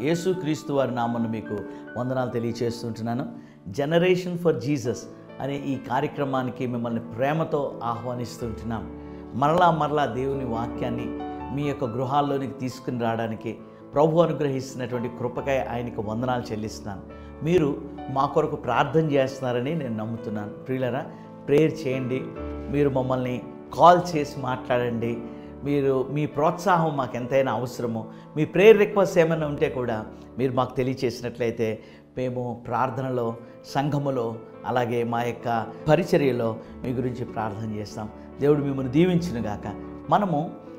యేసుక్రీస్తు వారి నామను మీకు వందనాలు తెలియచేస్తుంటున్నాను జనరేషన్ ఫర్ జీసస్ అనే ఈ కార్యక్రమానికి మిమ్మల్ని ప్రేమతో ఆహ్వానిస్తుంటున్నాం మరలా మరలా దేవుని వాక్యాన్ని మీ యొక్క గృహాల్లోనికి తీసుకుని రావడానికి ప్రభు అనుగ్రహిస్తున్నటువంటి కృపకై ఆయనకు వందనాలు చెల్లిస్తున్నాను మీరు మా కొరకు ప్రార్థన చేస్తున్నారని నేను నమ్ముతున్నాను ప్రియులరా ప్రేయర్ చేయండి మీరు మమ్మల్ని కాల్ చేసి మాట్లాడండి మీరు మీ ప్రోత్సాహం మాకు ఎంతైనా అవసరమో మీ ప్రేయర్ రిక్వెస్ట్ ఏమైనా ఉంటే కూడా మీరు మాకు తెలియచేసినట్లయితే మేము ప్రార్థనలో సంఘములో అలాగే మా యొక్క పరిచర్యలో మీ గురించి ప్రార్థన చేస్తాం దేవుడు మిమ్మల్ని దీవించునుగాక మనము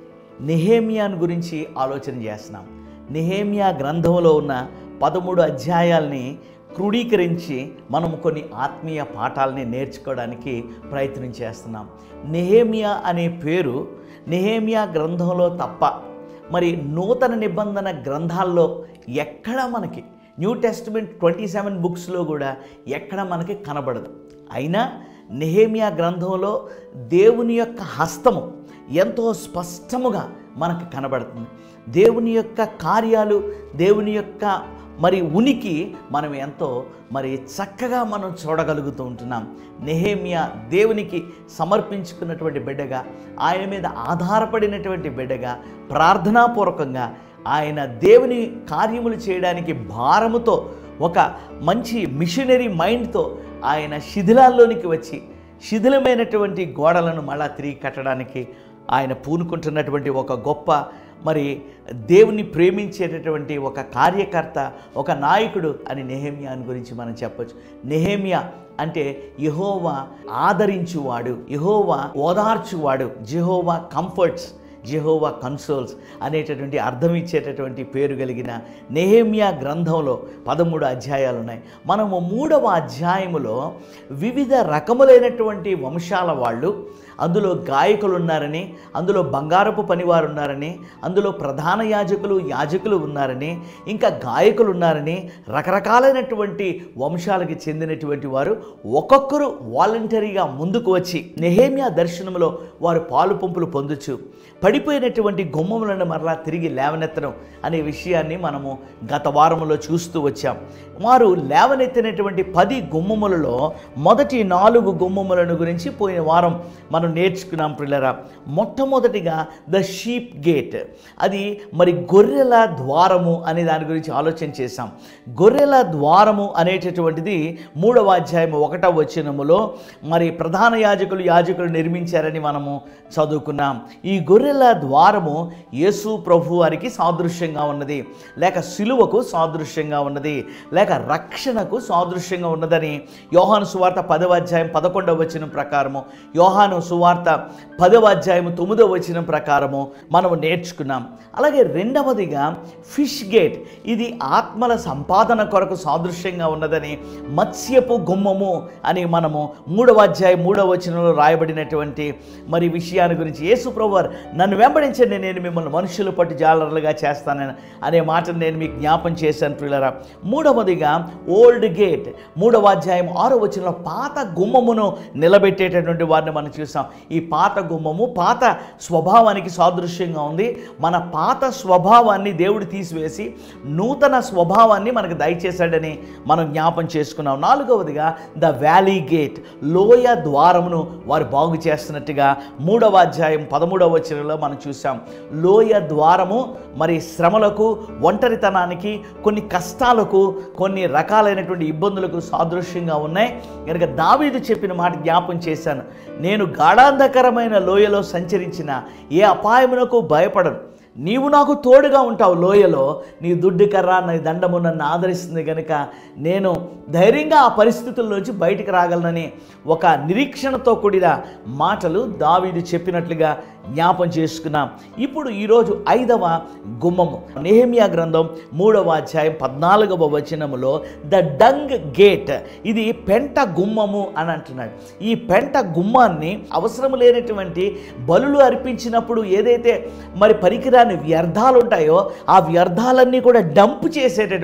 నెహేమియాను గురించి ఆలోచన చేస్తున్నాం నెహేమియా గ్రంథంలో ఉన్న పదమూడు అధ్యాయాల్ని క్రోడీకరించి మనము కొన్ని ఆత్మీయ పాఠాలని నేర్చుకోవడానికి ప్రయత్నం చేస్తున్నాం నెహేమియా అనే పేరు నెహేమియా గ్రంథంలో తప్ప మరి నూతన నిబంధన గ్రంథాల్లో ఎక్కడ మనకి న్యూ టెస్ట్మెంట్ ట్వంటీ సెవెన్ బుక్స్లో కూడా ఎక్కడ మనకి కనబడదు అయినా నెహేమియా గ్రంథంలో దేవుని యొక్క హస్తము ఎంతో స్పష్టముగా మనకు కనబడుతుంది దేవుని యొక్క కార్యాలు దేవుని యొక్క మరి ఉనికి మనం ఎంతో మరి చక్కగా మనం చూడగలుగుతూ ఉంటున్నాం నెహేమియా దేవునికి సమర్పించుకున్నటువంటి బిడ్డగా ఆయన మీద ఆధారపడినటువంటి బిడ్డగా ప్రార్థనాపూర్వకంగా ఆయన దేవుని కార్యములు చేయడానికి భారముతో ఒక మంచి మిషనరీ మైండ్తో ఆయన శిథిలాల్లోనికి వచ్చి శిథిలమైనటువంటి గోడలను మళ్ళా తిరిగి కట్టడానికి ఆయన పూనుకుంటున్నటువంటి ఒక గొప్ప మరి దేవుని ప్రేమించేటటువంటి ఒక కార్యకర్త ఒక నాయకుడు అని నెహేమియాని గురించి మనం చెప్పొచ్చు నెహేమియా అంటే యహోవా ఆదరించువాడు యహోవా ఓదార్చువాడు జెహోవా కంఫర్ట్స్ జెహోవా కన్సోల్స్ అనేటటువంటి అర్థం ఇచ్చేటటువంటి పేరు కలిగిన నెహేమియా గ్రంథంలో పదమూడు అధ్యాయాలు ఉన్నాయి మనము మూడవ అధ్యాయములో వివిధ రకములైనటువంటి వంశాల వాళ్ళు అందులో గాయకులు ఉన్నారని అందులో బంగారపు పనివారు ఉన్నారని అందులో ప్రధాన యాజకులు యాజకులు ఉన్నారని ఇంకా గాయకులు ఉన్నారని రకరకాలైనటువంటి వంశాలకి చెందినటువంటి వారు ఒక్కొక్కరు వాలంటరీగా ముందుకు వచ్చి నెహేమియా దర్శనంలో వారు పాలు పంపులు పొందొచ్చు పడిపోయినటువంటి గుమ్మములను మరలా తిరిగి లేవనెత్తడం అనే విషయాన్ని మనము గత వారంలో చూస్తూ వచ్చాం వారు లేవనెత్తినటువంటి పది గుమ్మములలో మొదటి నాలుగు గుమ్మములను గురించి పోయిన వారం మనం నేర్చుకున్నాం పిల్లరా మొట్టమొదటిగా ద షీప్ గేట్ అది మరి గొర్రెల ద్వారము అనే దాని గురించి ఆలోచన చేశాం గొర్రెల ద్వారము అనేటటువంటిది మూడవ అధ్యాయము ఒకటవ వచనములో మరి ప్రధాన యాజకులు యాజకులు నిర్మించారని మనము చదువుకున్నాం ఈ గొర్రెల ద్వారము యేసు ప్రభు వారికి సాదృశ్యంగా ఉన్నది లేక సిలువకు సాదృశ్యంగా ఉన్నది లేక రక్షణకు సాదృశ్యంగా ఉన్నదని యోహాను సువార్త పదవ అధ్యాయం పదకొండవ వచనం ప్రకారము యోహాను సువార్త పదవ అధ్యాయం తొమ్మిదవ వచనం ప్రకారము మనము నేర్చుకున్నాం అలాగే రెండవదిగా ఫిష్ గేట్ ఇది ఆత్మల సంపాదన కొరకు సాదృశ్యంగా ఉన్నదని మత్స్యపు గుమ్మము అని మనము మూడవ అధ్యాయం మూడవ వచనంలో రాయబడినటువంటి మరి విషయాన్ని గురించి యేసు ప్రభువారు నన్ను వెంబడించండి నేను మిమ్మల్ని మనుషులు పట్టు జాలరులుగా చేస్తానని అనే మాటను నేను మీకు జ్ఞాపం చేశాను పిల్లరా మూడవదిగా ఓల్డ్ గేట్ మూడవ అధ్యాయం ఆరో వచనంలో పాత గుమ్మమును నిలబెట్టేటటువంటి వారిని మనం చూసాం ఈ పాత గుమ్మము పాత స్వభావానికి సాదృశ్యంగా ఉంది మన పాత స్వభావాన్ని దేవుడు తీసివేసి నూతన స్వభావాన్ని మనకు దయచేశాడని మనం జ్ఞాపం చేసుకున్నాం నాలుగవదిగా ద వ్యాలీ గేట్ లోయ ద్వారమును వారు బాగు చేస్తున్నట్టుగా మూడవ అధ్యాయం పదమూడవ వచనంలో మనం చూసాం లోయ ద్వారము మరి శ్రమలకు ఒంటరితనానికి కొన్ని కష్టాలకు కొన్ని రకాలైనటువంటి ఇబ్బందులకు సాదృశ్యంగా ఉన్నాయి కనుక దావీదు చెప్పిన మాట జ్ఞాపం చేశాను నేను గాఢాంధకరమైన లోయలో సంచరించిన ఏ అపాయమునకు భయపడను నీవు నాకు తోడుగా ఉంటావు లోయలో నీ దుడ్డు కర్ర నీ దండము నన్ను ఆదరిస్తుంది కనుక నేను ధైర్యంగా ఆ పరిస్థితుల్లోంచి బయటికి రాగలనని ఒక నిరీక్షణతో కూడిన మాటలు దావీదు చెప్పినట్లుగా జ్ఞాపం చేసుకున్నాం ఇప్పుడు ఈరోజు ఐదవ గుమ్మము నెహమియా గ్రంథం మూడవ అధ్యాయం పద్నాలుగవ వచనములో ద డంగ్ గేట్ ఇది పెంట గుమ్మము అని అంటున్నాడు ఈ పెంట గుమ్మాన్ని అవసరం లేనటువంటి బలులు అర్పించినప్పుడు ఏదైతే మరి పరికరాని వ్యర్థాలు ఉంటాయో ఆ వ్యర్థాలన్నీ కూడా డంప్ చేసేటటువంటి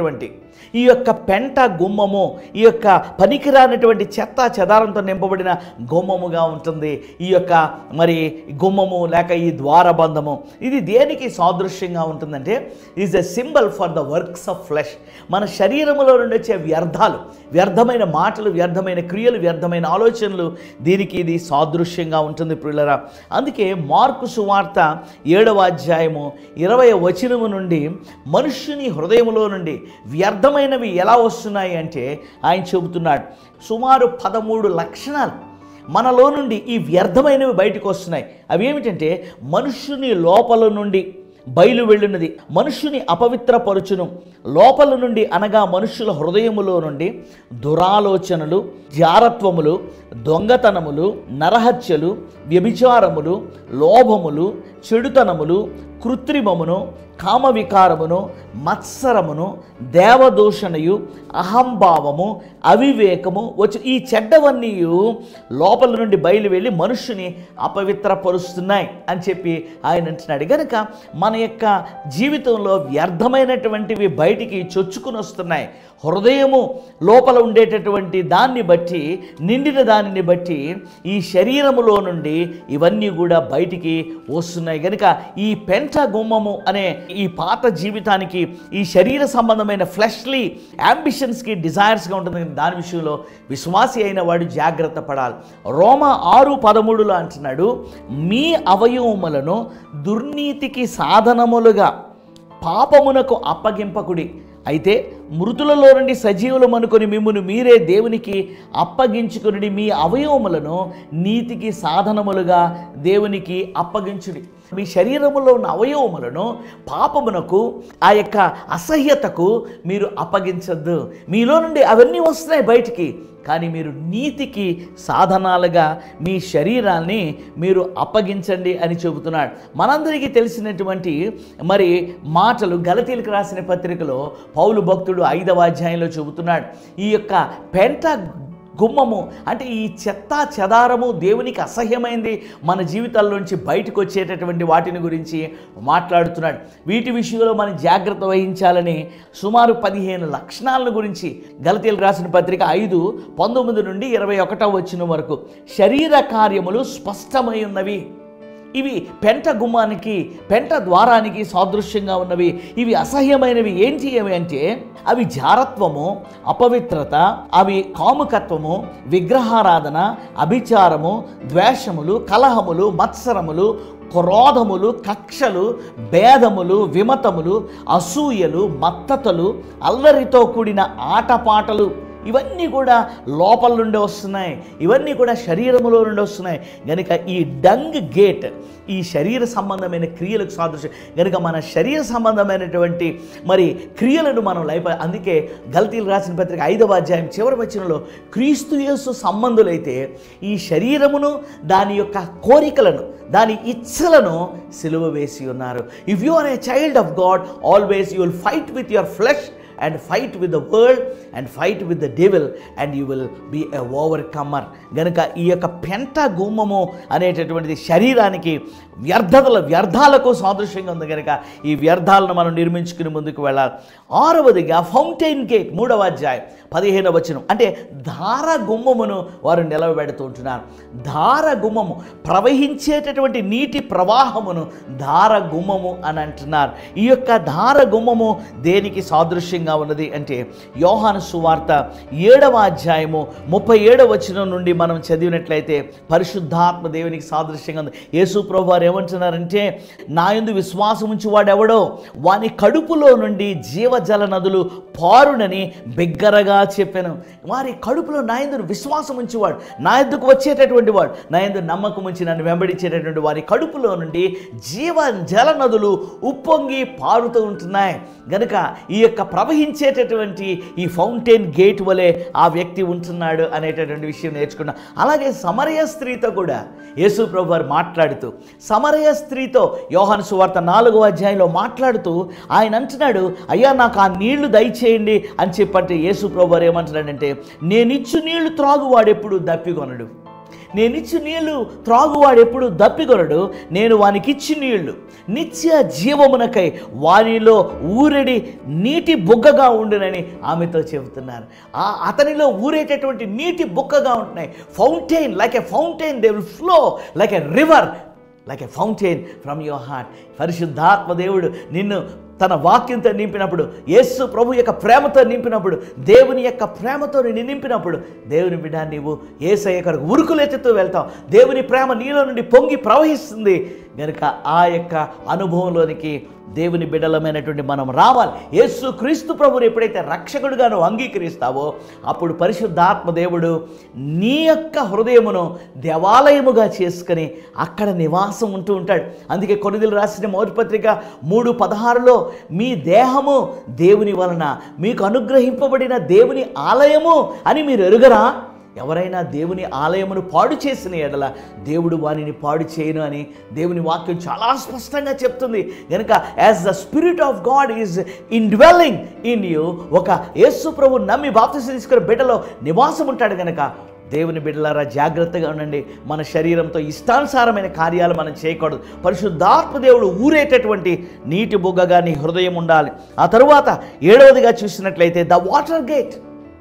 ఈ యొక్క పెంట గుమ్మము ఈ యొక్క పనికిరానటువంటి చెత్త చెదారంతో నింపబడిన గుమ్మముగా ఉంటుంది ఈ యొక్క మరి గుమ్మము లేక ఈ ద్వారబంధము ఇది దేనికి సాదృశ్యంగా ఉంటుందంటే is a symbol for the works of flesh మన శరీరములో నుండి వచ్చే వ్యర్థాలు వ్యర్థమైన మాటలు వ్యర్థమైన క్రియలు వ్యర్థమైన ఆలోచనలు దీనికి ఇది సాదృశ్యంగా ఉంటుంది ప్రియులరా అందుకే మార్కు సువార్త ఏడవ అధ్యాయము ఇరవై వచనము నుండి మనుష్యుని హృదయములో నుండి వ్యర్థమైనవి ఎలా వస్తున్నాయి అంటే ఆయన చెబుతున్నాడు సుమారు పదమూడు లక్షణాలు మనలో నుండి ఈ వ్యర్థమైనవి బయటకు వస్తున్నాయి అవి ఏమిటంటే మనుష్యుని లోపల నుండి బయలు వెళ్ళినది మనుష్యుని అపవిత్రపరుచును లోపల నుండి అనగా మనుష్యుల హృదయములో నుండి దురాలోచనలు జారత్వములు దొంగతనములు నరహత్యలు వ్యభిచారములు లోభములు చెడుతనములు కృత్రిమమును కామవికారమును మత్సరమును దేవదూషణయు అహంభావము అవివేకము వచ్చి ఈ చెడ్డవన్నీ లోపల నుండి బయలు వెళ్ళి మనుషుని అపవిత్రపరుస్తున్నాయి అని చెప్పి ఆయన అంటున్నాడు కనుక మన యొక్క జీవితంలో వ్యర్థమైనటువంటివి బయటికి చొచ్చుకుని వస్తున్నాయి హృదయము లోపల ఉండేటటువంటి దాన్ని బట్టి నిండిన దానిని బట్టి ఈ శరీరములో నుండి ఇవన్నీ కూడా బయటికి వస్తున్నాయి కనుక ఈ పెంట గుమ్మము అనే ఈ పాత జీవితానికి ఈ శరీర సంబంధమైన ఫ్లెష్లీ యాంబిషన్స్కి డిజైర్స్గా ఉంటుంది కానీ దాని విషయంలో విశ్వాసి అయిన వాడు జాగ్రత్త పడాలి రోమ ఆరు పదమూడులో అంటున్నాడు మీ అవయవములను దుర్నీతికి సాధనములుగా పాపమునకు అప్పగింపకుడి అయితే మృతులలో నుండి సజీవులు అనుకొని మిమ్మును మీరే దేవునికి అప్పగించుకుని మీ అవయవములను నీతికి సాధనములుగా దేవునికి అప్పగించుడి మీ శరీరములో ఉన్న అవయవములను పాపమునకు ఆ యొక్క అసహ్యతకు మీరు అప్పగించద్దు మీలో నుండి అవన్నీ వస్తున్నాయి బయటికి కానీ మీరు నీతికి సాధనాలుగా మీ శరీరాన్ని మీరు అప్పగించండి అని చెబుతున్నాడు మనందరికీ తెలిసినటువంటి మరి మాటలు గలతీలకు రాసిన పత్రికలో పౌలు భక్తుడు ఐదవ అధ్యాయంలో చెబుతున్నాడు ఈ యొక్క పెంట గుమ్మము అంటే ఈ చెత్త చెదారము దేవునికి అసహ్యమైంది మన జీవితాల్లోంచి బయటకు వచ్చేటటువంటి వాటిని గురించి మాట్లాడుతున్నాడు వీటి విషయంలో మనం జాగ్రత్త వహించాలని సుమారు పదిహేను లక్షణాలను గురించి గలతీలు రాసిన పత్రిక ఐదు పంతొమ్మిది నుండి ఇరవై ఒకటో వచ్చిన వరకు శరీర కార్యములు స్పష్టమై ఉన్నవి ఇవి పెంట గుమ్మానికి పెంట ద్వారానికి సాదృశ్యంగా ఉన్నవి ఇవి అసహ్యమైనవి ఏంటి ఏమి అంటే అవి జారత్వము అపవిత్రత అవి కాముకత్వము విగ్రహారాధన అభిచారము ద్వేషములు కలహములు మత్సరములు క్రోధములు కక్షలు భేదములు విమతములు అసూయలు మత్తతలు అల్లరితో కూడిన ఆటపాటలు ఇవన్నీ కూడా లోపల నుండి వస్తున్నాయి ఇవన్నీ కూడా శరీరములో నుండి వస్తున్నాయి కనుక ఈ డంగ్ గేట్ ఈ శరీర సంబంధమైన క్రియలకు సాదృశ్యం కనుక మన శరీర సంబంధమైనటువంటి మరి క్రియలను మనం లైఫ్ అందుకే గల్తీలు రాసిన పత్రిక ఐదవ అధ్యాయం చివరి వచనంలో క్రీస్తు యేసు సంబంధులైతే ఈ శరీరమును దాని యొక్క కోరికలను దాని ఇచ్చలను సిలువ వేసి ఉన్నారు if you are a child of God always you will fight with your flesh and fight with the world and fight with the devil and you will be a overcomer గనుక ఈ యొక్క పెంట గుమ్మము అనేటటువంటిది శరీరానికి వ్యర్థతల వ్యర్థాలకు సాదృశ్యంగా ఉంది కనుక ఈ వ్యర్థాలను మనం నిర్మించుకుని ముందుకు వెళ్ళాలి ఆరవదిగా ఫౌంటైన్ గేట్ మూడవ అధ్యాయం పదిహేనవ వచనం అంటే ధార గుమ్మమును వారు నిలవబెడుతూ ఉంటున్నారు ధార గుమ్మము ప్రవహించేటటువంటి నీటి ప్రవాహమును ధార గుమ్మము అని అంటున్నారు ఈ యొక్క ధార గుమ్మము దేనికి సాదృశ్యంగా ఉన్నది అంటే యోహాను సువార్త ఏడవ అధ్యాయము ముప్పై ఏడవ వచనం నుండి మనం చదివినట్లయితే పరిశుద్ధాత్మ దేవునికి సాదృశ్యంగా ఉంది యేసు ప్రభు వారు ఏమంటున్నారంటే నా యందు విశ్వాసం ఉంచి వాడెవడో వాని కడుపులో నుండి జీవజల నదులు పారునని బిగ్గరగా చెప్పాను వారి కడుపులో నా యందు విశ్వాసం ఉంచేవాడు నా ఎద్దుకు వచ్చేటటువంటి వాడు నా యందు నమ్మకం ఉంచి నన్ను వెంబడించేటటువంటి వారి కడుపులో నుండి జీవ జల నదులు ఉప్పొంగి పారుతూ ఉంటున్నాయి గనుక ఈ యొక్క ప్రవహించేటటువంటి ఈ ఫౌంటైన్ గేట్ వలె ఆ వ్యక్తి ఉంటున్నాడు అనేటటువంటి విషయం నేర్చుకున్నాం అలాగే సమరయ స్త్రీతో కూడా యేసు ప్రభు వారు మాట్లాడుతూ సమరయ స్త్రీతో యోహాను సువార్త నాలుగో అధ్యాయంలో మాట్లాడుతూ ఆయన అంటున్నాడు అయ్యా నాకు ఆ నీళ్లు దయచేయండి అని చెప్పంటే యేసు ప్రభు వారు ఏమంటున్నాడంటే నేనిచ్చు నీళ్లు త్రాగువాడు ఎప్పుడు దప్పికొనడు నేనిచ్చి నీళ్లు త్రాగువాడు ఎప్పుడు దప్పికొనడు నేను వానికిచ్చి నీళ్లు నిత్య జీవమునకై వానిలో ఊరెడి నీటి బుగ్గగా ఉండునని ఆమెతో చెబుతున్నారు ఆ అతనిలో ఊరేటటువంటి నీటి బుక్కగా ఉంటున్నాయి fountain like a fountain they will flow like a river like a fountain from your heart పరిశుద్ధాత్మ దేవుడు నిన్ను తన వాక్యంతో నింపినప్పుడు యేసు ప్రభు యొక్క ప్రేమతో నింపినప్పుడు దేవుని యొక్క ప్రేమతో నిన్ను నింపినప్పుడు దేవుని బిడ్డ నీవు ఏసయ్య కొరకు ఉరుకులెత్తుతూ వెళ్తావు దేవుని ప్రేమ నీలో నుండి పొంగి ప్రవహిస్తుంది కనుక ఆ యొక్క అనుభవంలోనికి దేవుని బిడ్డలమైనటువంటి మనం రావాలి యేసు క్రీస్తు ప్రభుని ఎప్పుడైతే రక్షకుడిగా నువ్వు అంగీకరిస్తావో అప్పుడు పరిశుద్ధాత్మ దేవుడు నీ యొక్క హృదయమును దేవాలయముగా చేసుకొని అక్కడ నివాసం ఉంటూ ఉంటాడు అందుకే కొనుదిలు రాసిన మొదటి పత్రిక మూడు పదహారులో మీ దేహము దేవుని వలన మీకు అనుగ్రహింపబడిన దేవుని ఆలయము అని మీరు ఎరుగరా ఎవరైనా దేవుని ఆలయమును పాడు చేసిన ఎడల దేవుడు వారిని పాడు చేయను అని దేవుని వాక్యం చాలా స్పష్టంగా చెప్తుంది కనుక as the spirit of God is indwelling in you ఒక యేసు ప్రభు నమ్మి బాప్తిసం తీసుకున్న బిడ్డలో నివాసం ఉంటాడు కనుక దేవుని బిడ్డలారా జాగ్రత్తగా ఉండండి మన శరీరంతో ఇష్టానుసారమైన కార్యాలు మనం చేయకూడదు పరిశుద్ధాత్మ దేవుడు ఊరేటటువంటి నీటి బుగ్గగా నీ హృదయం ఉండాలి ఆ తరువాత ఏడవదిగా చూసినట్లయితే ద వాటర్ గేట్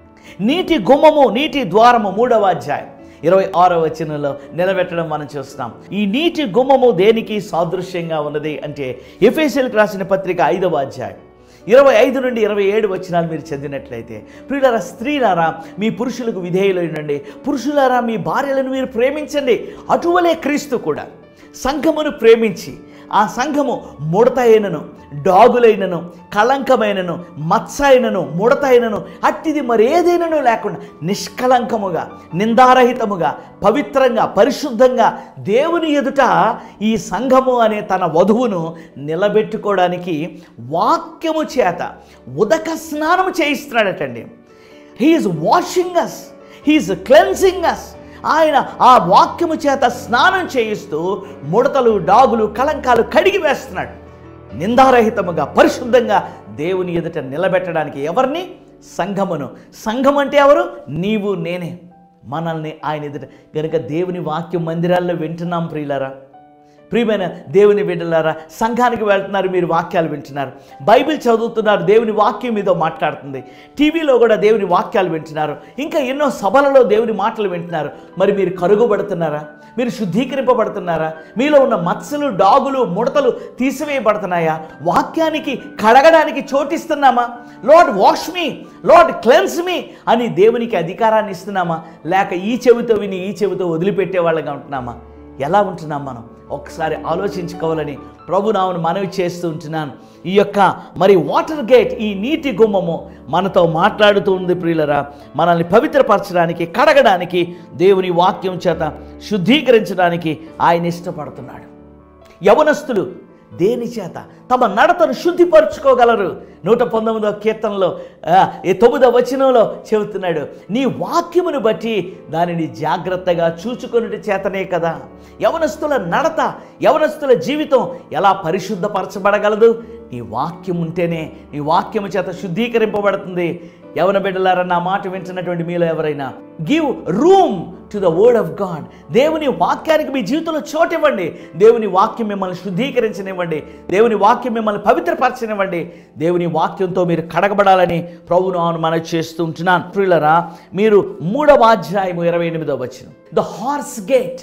నీటి గుమ్మము నీటి ద్వారము మూడవ అధ్యాయం ఇరవై ఆరో వచనంలో నిలబెట్టడం మనం చూస్తాం ఈ నీటి గుమ్మము దేనికి సాదృశ్యంగా ఉన్నది అంటే ఎఫ్ఎస్ఎల్కి రాసిన పత్రిక ఐదవ అధ్యాయం ఇరవై ఐదు నుండి ఇరవై ఏడు వచనాలు మీరు చదివినట్లయితే ప్రియులారా స్త్రీలారా మీ పురుషులకు విధేయులు ఉండండి పురుషులారా మీ భార్యలను మీరు ప్రేమించండి అటువలే క్రీస్తు కూడా సంఘమును ప్రేమించి ఆ సంఘము ముడతైనను డాగులైనను కళంకమైనను మత్సైనను ముడతైనను అట్టిది మరేదైనను లేకుండా నిష్కళంకముగా నిందారహితముగా పవిత్రంగా పరిశుద్ధంగా దేవుని ఎదుట ఈ సంఘము అనే తన వధువును నిలబెట్టుకోవడానికి వాక్యము చేత ఉదక స్నానము చేయిస్తున్నాడటండి he's washing us he's cleansing us ఆయన ఆ వాక్యము చేత స్నానం చేయిస్తూ ముడతలు డాగులు కళంకాలు కడిగి వేస్తున్నాడు నిందారహితముగా పరిశుద్ధంగా దేవుని ఎదుట నిలబెట్టడానికి ఎవరిని సంఘమును సంఘం అంటే ఎవరు నీవు నేనే మనల్ని ఆయన ఎదుట కనుక దేవుని వాక్యం మందిరాల్లో వింటున్నాం ప్రియులారా ప్రియమైన దేవుని బిడ్డలారా సంఘానికి వెళ్తున్నారు మీరు వాక్యాలు వింటున్నారు బైబిల్ చదువుతున్నారు దేవుని వాక్యం మీతో మాట్లాడుతుంది టీవీలో కూడా దేవుని వాక్యాలు వింటున్నారు ఇంకా ఎన్నో సభలలో దేవుని మాటలు వింటున్నారు మరి మీరు కరుగుబడుతున్నారా మీరు శుద్ధీకరింపబడుతున్నారా మీలో ఉన్న మత్స్యలు డాగులు ముడతలు తీసివేయబడుతున్నాయా వాక్యానికి కడగడానికి చోటిస్తున్నామా Lord wash me Lord cleanse me అని దేవునికి అధికారాన్ని ఇస్తున్నామా లేక ఈ చెవితో విని ఈ చెవితో వదిలిపెట్టే వాళ్ళగా ఉంటున్నామా ఎలా ఉంటున్నాం మనం ఒకసారి ఆలోచించుకోవాలని ప్రభునామను మనవి చేస్తూ ఉంటున్నాను ఈ యొక్క మరి వాటర్ గేట్ ఈ నీటి గుమ్మము మనతో మాట్లాడుతూ ఉంది ప్రియులరా మనల్ని పవిత్రపరచడానికి కడగడానికి దేవుని వాక్యం చేత శుద్ధీకరించడానికి ఆయన ఇష్టపడుతున్నాడు యవనస్తులు దేని చేత తమ నడతను శుద్ధిపరచుకోగలరు నూట పంతొమ్మిదవ కీర్తనలో ఆ, ఈ తొమ్మిదవ వచనంలో చెబుతున్నాడు నీ వాక్యమును బట్టి దానిని జాగ్రత్తగా చూచుకొనుట చేతనే కదా యవనస్తుల నడత యవనస్తుల జీవితం ఎలా పరిశుద్ధపరచబడగలదు నీ వాక్యం ఉంటేనే నీ వాక్యము చేత శుద్ధీకరింపబడుతుంది యవన బిడ్డలారా నా మాట వింటున్నటువంటి మీలో ఎవరైనా give room to the word of God దేవుని వాక్యానికి మీ జీవితంలో చోటు ఇవ్వండి దేవుని వాక్యం మిమ్మల్ని శుద్ధీకరించనివ్వండి దేవుని వాక్యం మిమ్మల్ని పవిత్రపరచనివ్వండి దేవుని వాక్యంతో మీరు కడగబడాలని ప్రభును అవును మనం చేస్తూ ఉంటున్నాను ప్రియులరా మీరు మూడవ అధ్యాయము ఇరవై ఎనిమిదవ వచ్చిన ద హార్స్ గేట్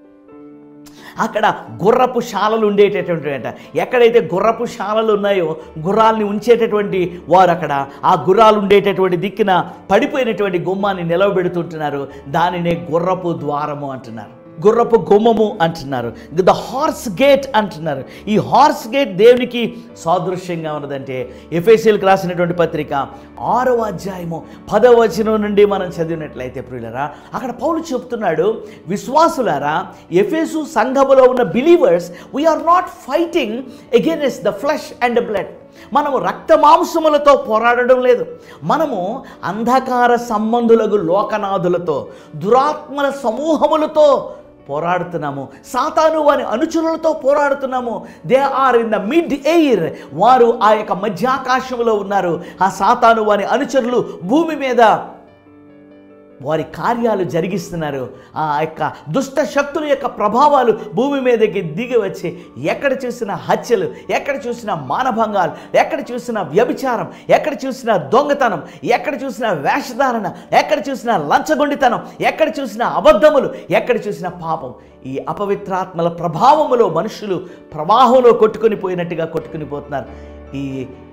అక్కడ గుర్రపు శాలలు ఉండేటటువంటి అంట ఎక్కడైతే గుర్రపు శాలలు ఉన్నాయో గుర్రాల్ని ఉంచేటటువంటి వారు అక్కడ ఆ గుర్రాలు ఉండేటటువంటి దిక్కున పడిపోయినటువంటి గుమ్మాన్ని నిలవబెడుతుంటున్నారు దానినే గుర్రపు ద్వారము అంటున్నారు గుర్రపు గుమ్మము అంటున్నారు ద హార్స్ గేట్ అంటున్నారు ఈ హార్స్ గేట్ దేవునికి సాదృశ్యంగా ఉన్నదంటే ఎఫ్ఎస్ఎల్కి రాసినటువంటి పత్రిక ఆరో అధ్యాయము పదవ వచనం నుండి మనం చదివినట్లయితే ప్రియులరా అక్కడ పౌలు చెప్తున్నాడు విశ్వాసులారా ఎఫెసు సంఘములో ఉన్న believers we are not fighting against the flesh and blood మనము రక్త మాంసములతో పోరాడడం లేదు మనము అంధకార సంబంధులకు లోకనాథులతో దురాత్మల సమూహములతో పోరాడుతున్నాము సాతాను వారి అనుచరులతో పోరాడుతున్నాము they are in the mid air వారు ఆ యొక్క మధ్యాకాశంలో ఉన్నారు ఆ సాతాను వారి అనుచరులు భూమి మీద వారి కార్యాలు జరిగిస్తున్నారు ఆ యొక్క దుష్ట శక్తుల యొక్క ప్రభావాలు భూమి మీదకి దిగి వచ్చి ఎక్కడ చూసిన హత్యలు ఎక్కడ చూసిన మానభంగాలు ఎక్కడ చూసిన వ్యభిచారం ఎక్కడ చూసిన దొంగతనం ఎక్కడ చూసిన వేషధారణ ఎక్కడ చూసిన లంచగొండితనం ఎక్కడ చూసిన అబద్ధములు ఎక్కడ చూసిన పాపం ఈ అపవిత్రాత్మల ప్రభావములో మనుషులు ప్రవాహంలో కొట్టుకొని పోయినట్టుగా కొట్టుకుని పోతున్నారు ఈ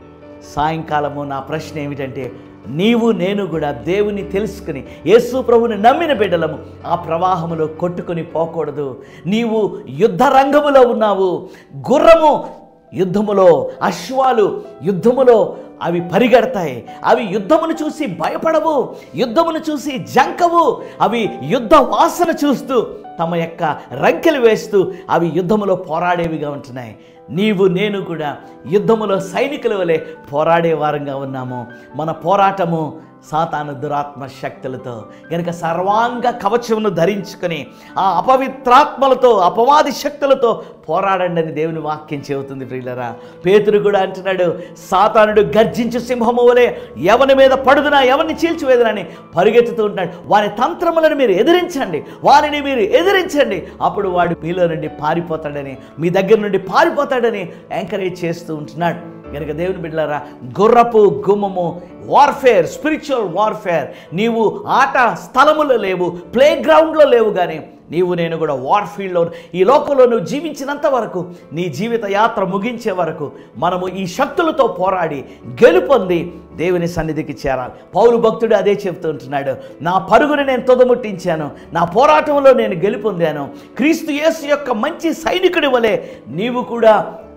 సాయంకాలము నా ప్రశ్న ఏమిటంటే నీవు నేను కూడా దేవుని తెలుసుకుని యేసు ప్రభుని నమ్మిన బిడ్డలము ఆ ప్రవాహములో కొట్టుకొని పోకూడదు నీవు యుద్ధ రంగములో ఉన్నావు గుర్రము యుద్ధములో అశ్వాలు యుద్ధములో అవి పరిగెడతాయి అవి యుద్ధమును చూసి భయపడవు యుద్ధమును చూసి జంకవు అవి యుద్ధ వాసన చూస్తూ తమ యొక్క రంకెలు వేస్తూ అవి యుద్ధములో పోరాడేవిగా ఉంటున్నాయి నీవు నేను కూడా యుద్ధములో సైనికుల వలె పోరాడే వారంగా ఉన్నాము మన పోరాటము సాతాను దురాత్మ శక్తులతో గనుక సర్వాంగ కవచమును ధరించుకొని ఆ అపవిత్రాత్మలతో అపవాది శక్తులతో పోరాడండి అని దేవుని వాక్యం చెబుతుంది ప్రియులరా పేతురు కూడా అంటున్నాడు సాతానుడు గర్జించు సింహము వలె ఎవని మీద పడుదునా ఎవరిని చీల్చివేదనని పరిగెత్తుతూ ఉంటాడు వాని తంత్రములను మీరు ఎదిరించండి వారిని మీరు ఎదిరించండి అప్పుడు వాడు మీలో నుండి పారిపోతాడని మీ దగ్గర నుండి పారిపోతాడని ఎంకరేజ్ చేస్తూ ఉంటున్నాడు కనుక దేవుని బిడ్డలారా గుర్రపు గుమ్మము వార్ఫేర్ స్పిరిచువల్ వార్ఫేర్ నీవు ఆట స్థలములో లేవు ప్లే గ్రౌండ్లో లేవు కానీ నీవు నేను కూడా వార్ ఫీల్డ్లో ఈ లోకంలో నువ్వు జీవించినంత వరకు నీ జీవిత యాత్ర ముగించే వరకు మనము ఈ శక్తులతో పోరాడి గెలుపొంది దేవుని సన్నిధికి చేరాలి పౌరు భక్తుడు అదే చెప్తూ ఉంటున్నాడు నా పరుగుని నేను తొదముట్టించాను నా పోరాటంలో నేను గెలుపొందాను క్రీస్తు యేసు యొక్క మంచి సైనికుడి వలె నీవు కూడా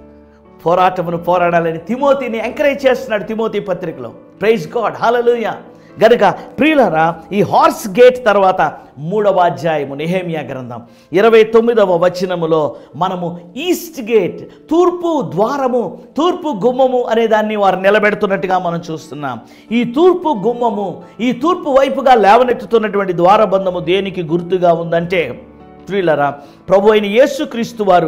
పోరాటమును పోరాడాలని తిమోతిని ఎంకరేజ్ చేస్తున్నాడు తిమోతి పత్రికలో ప్రైజ్ గాడ్ హలలుయ గనుక ప్రియులరా ఈ హార్స్ గేట్ తర్వాత మూడవ అధ్యాయము నెహేమియా గ్రంథం ఇరవై తొమ్మిదవ వచనములో మనము ఈస్ట్ గేట్ తూర్పు ద్వారము తూర్పు గుమ్మము అనే దాన్ని వారు నిలబెడుతున్నట్టుగా మనం చూస్తున్నాం ఈ తూర్పు గుమ్మము ఈ తూర్పు వైపుగా లేవనెత్తుతున్నటువంటి ద్వారబంధము దేనికి గుర్తుగా ఉందంటే ప్రియులరా ప్రభు అయిన యేసుక్రీస్తు వారు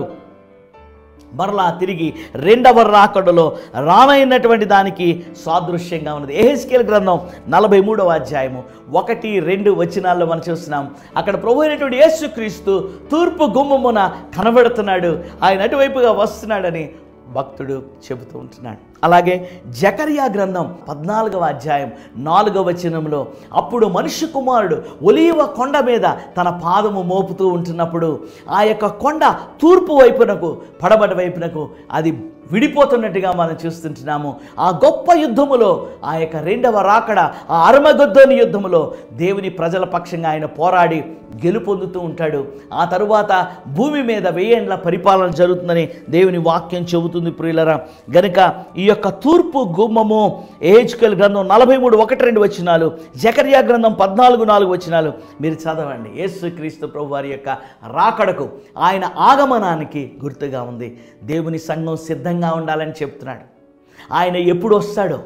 మరలా తిరిగి రెండవ రాకడలో రానైనటువంటి దానికి సాదృశ్యంగా ఉన్నది ఏహెస్కేల్ గ్రంథం నలభై మూడవ అధ్యాయము ఒకటి రెండు వచనాల్లో మనం చూస్తున్నాం అక్కడ ప్రభు అయినటువంటి యేసుక్రీస్తు తూర్పు గుమ్మమున కనబడుతున్నాడు ఆయన అటువైపుగా వస్తున్నాడని భక్తుడు చెబుతూ ఉంటున్నాడు అలాగే జకరియా గ్రంథం పద్నాలుగవ అధ్యాయం నాలుగవ వచనంలో అప్పుడు మనుష్య కుమారుడు ఒలీవ కొండ మీద తన పాదము మోపుతూ ఉంటున్నప్పుడు ఆ యొక్క కొండ తూర్పు వైపునకు పడబడి వైపునకు అది విడిపోతున్నట్టుగా మనం చూస్తుంటున్నాము ఆ గొప్ప యుద్ధములో ఆ యొక్క రెండవ రాకడ ఆ అరమగొద్దోని యుద్ధములో దేవుని ప్రజల పక్షంగా ఆయన పోరాడి గెలుపొందుతూ ఉంటాడు ఆ తరువాత భూమి మీద వెయ్యేండ్ల పరిపాలన జరుగుతుందని దేవుని వాక్యం చెబుతుంది ప్రియులరా గనుక ఈ యొక్క తూర్పు గుమ్మము ఏహెచ్కల్ గ్రంథం నలభై మూడు ఒకటి రెండు వచ్చినాలు జకర్యా గ్రంథం పద్నాలుగు నాలుగు వచ్చినాలు మీరు చదవండి యేసుక్రీస్తు ప్రభు వారి యొక్క రాకడకు ఆయన ఆగమనానికి గుర్తుగా ఉంది దేవుని సంఘం సిద్ధంగా ఉండాలని చెప్తున్నాడు ఆయన ఎప్పుడు వస్తాడో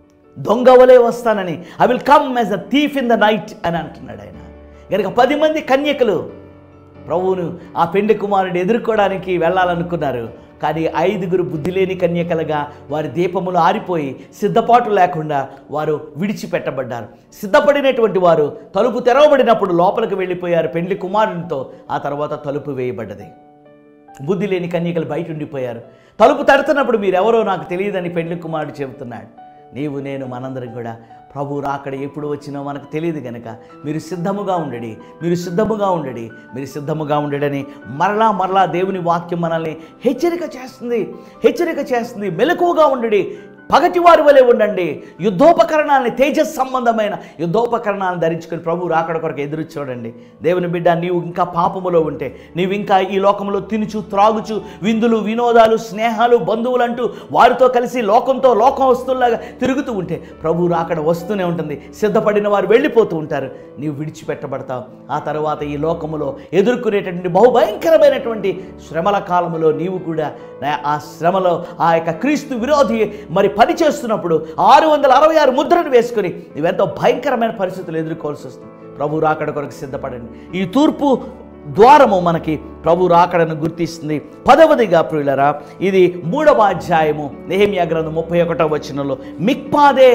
దొంగ వలె వస్తానని I will come as a thief in the night అని అంటున్నాడు ఆయన కనుక పది మంది కన్యకలు ప్రభువును ఆ పెండి కుమారుడు ఎదుర్కోవడానికి వెళ్ళాలనుకున్నారు కానీ ఐదుగురు బుద్ధి లేని కన్యకలుగా వారి దీపములు ఆరిపోయి సిద్ధపాటు లేకుండా వారు విడిచిపెట్టబడ్డారు సిద్ధపడినటువంటి వారు తలుపు తెరవబడినప్పుడు లోపలికి వెళ్ళిపోయారు పెండ్లి కుమారునితో ఆ తర్వాత తలుపు వేయబడ్డది బుద్ధి లేని కన్యకలు బయట ఉండిపోయారు తలుపు తడుతున్నప్పుడు మీరెవరో నాకు తెలియదని పెళ్లి కుమారుడు చెబుతున్నాడు నీవు నేను మనందరం కూడా ప్రభు రాకడ ఎప్పుడు వచ్చినో మనకు తెలియదు గనక మీరు సిద్ధముగా ఉండడి మీరు సిద్ధముగా ఉండడి మీరు సిద్ధముగా ఉండడని మరలా మరలా దేవుని వాక్యం మనల్ని హెచ్చరిక చేస్తుంది హెచ్చరిక చేస్తుంది మెలకువగా ఉండడి పగటివారి వలె ఉండండి యుద్ధోపకరణాలని తేజస్ సంబంధమైన యుద్ధోపకరణాలను ధరించుకొని ప్రభు రాకడ కొరకు ఎదురు చూడండి దేవుని బిడ్డ నీవు ఇంకా పాపములో ఉంటే నీవు ఇంకా ఈ లోకంలో తినుచు త్రాగుచు విందులు వినోదాలు స్నేహాలు బంధువులు అంటూ వారితో కలిసి లోకంతో లోకం వస్తువులాగా తిరుగుతూ ఉంటే ప్రభు రాకడ వస్తూనే ఉంటుంది సిద్ధపడిన వారు వెళ్ళిపోతూ ఉంటారు నీవు విడిచిపెట్టబడతావు ఆ తర్వాత ఈ లోకములో ఎదుర్కొనేటటువంటి బహుభయంకరమైనటువంటి శ్రమల కాలములో నీవు కూడా నా- ఆ శ్రమలో ఆ యొక్క క్రీస్తు విరోధి మరి పని చేస్తున్నప్పుడు ఆరు వందల అరవై ఆరు ముద్రను వేసుకొని నువ్వెంతో భయంకరమైన పరిస్థితులు ఎదుర్కోవాల్సి వస్తుంది ప్రభు రాకడ కొరకు సిద్ధపడండి ఈ తూర్పు ద్వారము మనకి ప్రభు రాకడను గుర్తిస్తుంది పదవదిగా ప్రియులరా ఇది మూడవ అధ్యాయము నెహమియా గ్రంథం ముప్పై ఒకటవ వచనంలో మిక్పాదే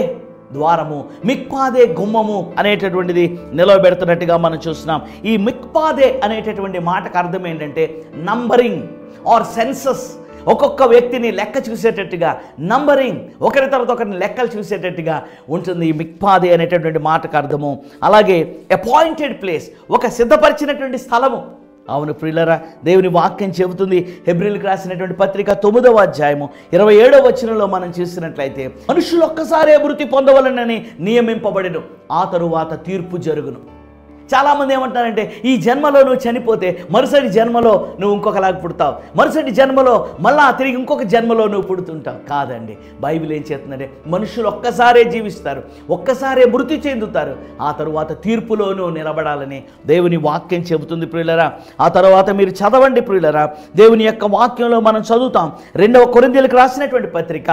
ద్వారము మిక్పాదే గుమ్మము అనేటటువంటిది నిలవబెడుతున్నట్టుగా మనం చూస్తున్నాం ఈ మిక్పాదే అనేటటువంటి మాటకు అర్థం ఏంటంటే నంబరింగ్ ఆర్ సెన్సస్ ఒక్కొక్క వ్యక్తిని లెక్క చూసేటట్టుగా నంబరింగ్ ఒకరి తర్వాత ఒకరిని లెక్కలు చూసేటట్టుగా ఉంటుంది ఈ మిక్పాదే అనేటటువంటి మాటకు అర్థము అలాగే అపాయింటెడ్ ప్లేస్ ఒక సిద్ధపరిచినటువంటి స్థలము అవును ప్రియులరా దేవుని వాక్యం చెబుతుంది హెబ్రిల్కి రాసినటువంటి పత్రిక తొమ్మిదవ అధ్యాయము ఇరవై ఏడవ వచనంలో మనం చూసినట్లయితే మనుషులు ఒక్కసారే మృతి పొందవలనని నియమింపబడిను ఆ తరువాత తీర్పు జరుగును చాలామంది ఏమంటారంటే ఈ జన్మలో నువ్వు చనిపోతే మరుసటి జన్మలో నువ్వు ఇంకొకలాగా పుడతావు మరుసటి జన్మలో మళ్ళా తిరిగి ఇంకొక జన్మలో నువ్వు పుడుతుంటావు కాదండి బైబిల్ ఏం చేస్తుందంటే మనుషులు ఒక్కసారే జీవిస్తారు ఒక్కసారే మృతి చెందుతారు ఆ తరువాత తీర్పులోనూ నిలబడాలని దేవుని వాక్యం చెబుతుంది ప్రియులరా ఆ తర్వాత మీరు చదవండి ప్రియులరా దేవుని యొక్క వాక్యంలో మనం చదువుతాం రెండవ కొరిందీలకు రాసినటువంటి పత్రిక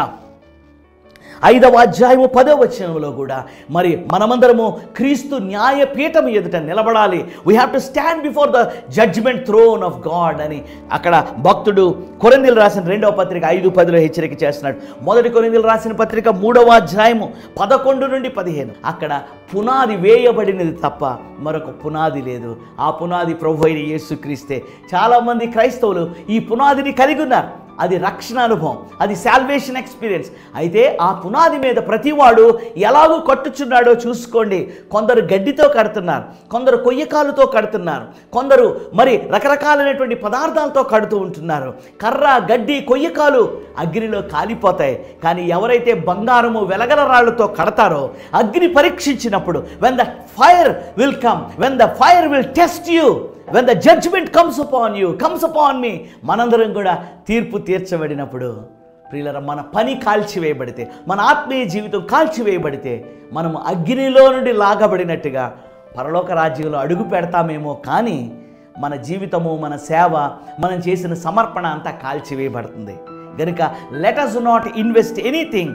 ఐదవ అధ్యాయము పదవ వచనంలో కూడా మరి మనమందరము క్రీస్తు న్యాయపీఠం ఎదుట నిలబడాలి we have to stand before the judgment throne of God అని అక్కడ భక్తుడు కొరిందీలు రాసిన రెండవ పత్రిక ఐదు పదిలో హెచ్చరిక చేస్తున్నాడు మొదటి కొరిందీలు రాసిన పత్రిక మూడవ అధ్యాయము పదకొండు నుండి పదిహేను అక్కడ పునాది వేయబడినది తప్ప మరొక పునాది లేదు ఆ పునాది ప్రభు అయిన యేసుక్రీస్తే చాలామంది క్రైస్తవులు ఈ పునాదిని కలిగి ఉన్నారు అది రక్షణ అనుభవం అది శాల్వేషన్ ఎక్స్పీరియన్స్ అయితే ఆ పునాది మీద ప్రతివాడు ఎలాగూ కట్టుచున్నాడో చూసుకోండి కొందరు గడ్డితో కడుతున్నారు కొందరు కొయ్యకాలుతో కడుతున్నారు కొందరు మరి రకరకాలైనటువంటి పదార్థాలతో కడుతూ ఉంటున్నారు కర్ర గడ్డి కొయ్యకాలు అగ్నిలో కాలిపోతాయి కానీ ఎవరైతే బంగారము వెలగల రాళ్లతో కడతారో అగ్ని పరీక్షించినప్పుడు when the fire will come when the fire will test you when the judgment comes upon you comes upon మీ మనందరం కూడా తీర్పు తీర్చబడినప్పుడు ప్రియులర మన పని కాల్చివేయబడితే మన ఆత్మీయ జీవితం కాల్చివేయబడితే మనము అగ్నిలో నుండి లాగబడినట్టుగా పరలోక రాజ్యంలో అడుగు పెడతామేమో కానీ మన జీవితము మన సేవ మనం చేసిన సమర్పణ అంతా కాల్చివేయబడుతుంది కనుక let us not invest anything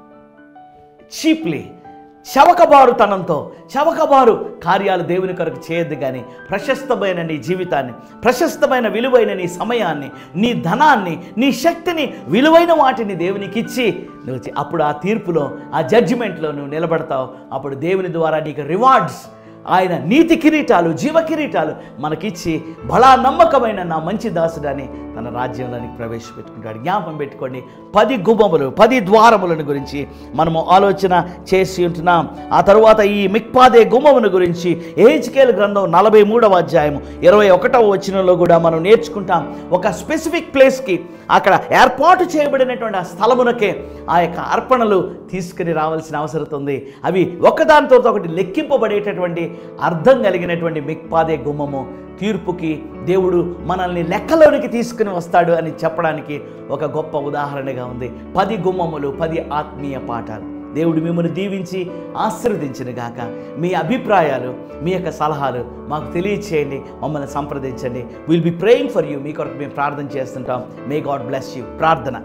cheaply చవకబారుతనంతో చవకబారు కార్యాలు దేవుని కొరకు చేయొద్దు కానీ ప్రశస్తమైన నీ జీవితాన్ని ప్రశస్తమైన విలువైన నీ సమయాన్ని నీ ధనాన్ని నీ శక్తిని విలువైన వాటిని దేవునికి ఇచ్చి నువ్వు చే- అప్పుడు ఆ తీర్పులో ఆ జడ్జిమెంట్లో నువ్వు నిలబడతావు అప్పుడు దేవుని ద్వారా నీకు రివార్డ్స్ ఆయన నీతి కిరీటాలు జీవ కిరీటాలు మనకిచ్చి బలా నమ్మకమైన నా మంచి దాసుడని తన రాజ్యంలోనికి ప్రవేశపెట్టుకుంటాడు జ్ఞాపం పెట్టుకోండి పది గుమ్మములు పది ద్వారములను గురించి మనము ఆలోచన చేసి ఉంటున్నాం ఆ తరువాత ఈ మిక్పాదే గుమ్మమును గురించి ఏహెచ్కేల్ గ్రంథం నలభై మూడవ అధ్యాయము ఇరవై ఒకటవ వచనంలో కూడా మనం నేర్చుకుంటాం ఒక స్పెసిఫిక్ ప్లేస్కి అక్కడ ఏర్పాటు చేయబడినటువంటి ఆ స్థలమునకే ఆ యొక్క అర్పణలు తీసుకుని రావాల్సిన అవసరం ఉంది అవి ఒకదానితో ఒకటి లెక్కింపబడేటటువంటి అర్థం కలిగినటువంటి మిక్పాదే గుమ్మము తీర్పుకి దేవుడు మనల్ని లెక్కలోనికి తీసుకుని వస్తాడు అని చెప్పడానికి ఒక గొప్ప ఉదాహరణగా ఉంది పది గుమ్మములు పది ఆత్మీయ పాఠాలు దేవుడు మిమ్మల్ని దీవించి ఆశీర్వదించిన గాక మీ అభిప్రాయాలు మీ యొక్క సలహాలు మాకు తెలియచేయండి మమ్మల్ని సంప్రదించండి will be praying for you మీ కొరకు మేము ప్రార్థన చేస్తుంటాం మే గాడ్ బ్లెస్ యూ ప్రార్థన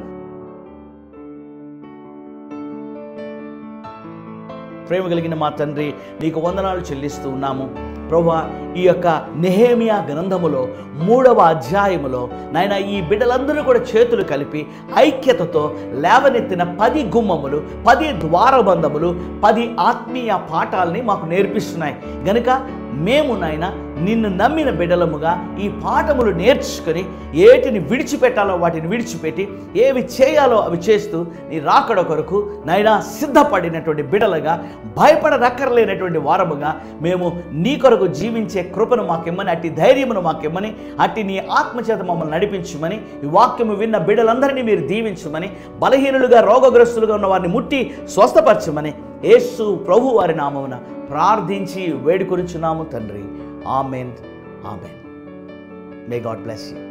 ప్రేమ కలిగిన మా తండ్రి నీకు వందనాలు చెల్లిస్తూ ఉన్నాము ప్రభా ఈ యొక్క నెహేమియా గ్రంథములో మూడవ అధ్యాయములో నాయన ఈ బిడ్డలందరూ కూడా చేతులు కలిపి ఐక్యతతో లేవనెత్తిన పది గుమ్మములు పది ద్వారబంధములు పది ఆత్మీయ పాఠాలని మాకు నేర్పిస్తున్నాయి గనుక మేము నాయన నిన్ను నమ్మిన బిడ్డలముగా ఈ పాఠములు నేర్చుకొని ఏటిని విడిచిపెట్టాలో వాటిని విడిచిపెట్టి ఏవి చేయాలో అవి చేస్తూ నీ రాకడ కొరకు నైనా సిద్ధపడినటువంటి బిడలుగా భయపడనక్కర్లేనటువంటి వారముగా మేము నీ కొరకు జీవించే కృపను మాకిమ్మని అట్టి ధైర్యమును మాకిమ్మని అట్టి నీ ఆత్మచేత మమ్మల్ని నడిపించమని ఈ వాక్యము విన్న బిడ్డలందరినీ మీరు దీవించమని బలహీనులుగా రోగగ్రస్తులుగా ఉన్న వారిని ముట్టి స్వస్థపరచమని యేసు ప్రభు వారి నామమున ప్రార్థించి వేడుకొనుచున్నాము తండ్రి amen amen may God bless you